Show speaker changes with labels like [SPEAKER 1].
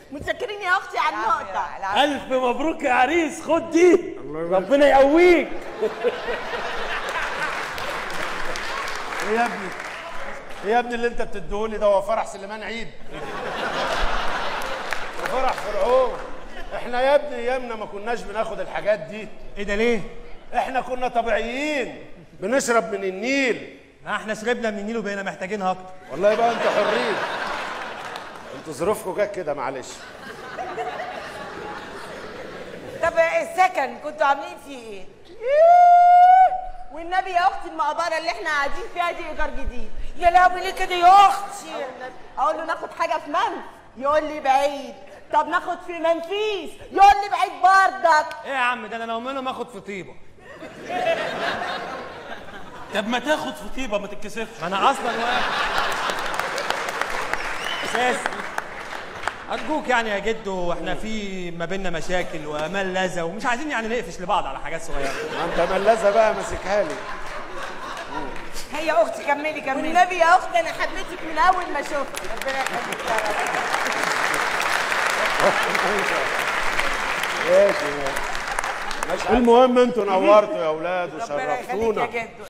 [SPEAKER 1] متشكرين يا اختي على النقطه
[SPEAKER 2] الف مبروك يا عريس خد دي ربنا يقويك
[SPEAKER 3] ايه يا ابني ايه يا ابني اللي انت بتديهولي ده هو فرح سليمان عيد وفرح فرعون احنا يا ابني ايامنا ما كناش بناخد الحاجات دي
[SPEAKER 4] ايه ده ليه؟
[SPEAKER 3] احنا كنا طبيعيين بنشرب من النيل
[SPEAKER 4] احنا شربنا من النيل وبقينا محتاجينها اكتر
[SPEAKER 3] والله بقى انتوا حرين انتوا ظروفكم جت كده معلش
[SPEAKER 5] طب السكن كنتوا عاملين فيه ايه؟
[SPEAKER 1] والنبي يا اختي المقبره اللي احنا قاعدين فيها دي ايجار جديد
[SPEAKER 5] يا لهوي ليه كده يا اختي؟
[SPEAKER 1] اقول له ناخد حاجه في منف يقول لي بعيد طب ناخد في منفيس يقول لي بعيد بردك
[SPEAKER 4] ايه يا عم ده انا لو منهم اخد في طيبه
[SPEAKER 2] طب ما تاخد في طيبه ما تتكسفش
[SPEAKER 4] ما انا اصلا واقف اساسي ارجوك يعني يا جدو احنا في ما بيننا مشاكل وامال لذة ومش عايزين يعني نقفش لبعض على حاجات صغيره
[SPEAKER 3] ما انت ملازه بقى ماسكها لي
[SPEAKER 5] هي يا اختي كملي كملي
[SPEAKER 1] والنبي يا اختي انا حبيتك من اول ما شفتك
[SPEAKER 5] ربنا يخليك يا رب
[SPEAKER 3] ماشي ماشي المهم انتوا نورتوا يا اولاد
[SPEAKER 5] ربنا يخليك يا
[SPEAKER 3] وشرفتونا
[SPEAKER 5] جدو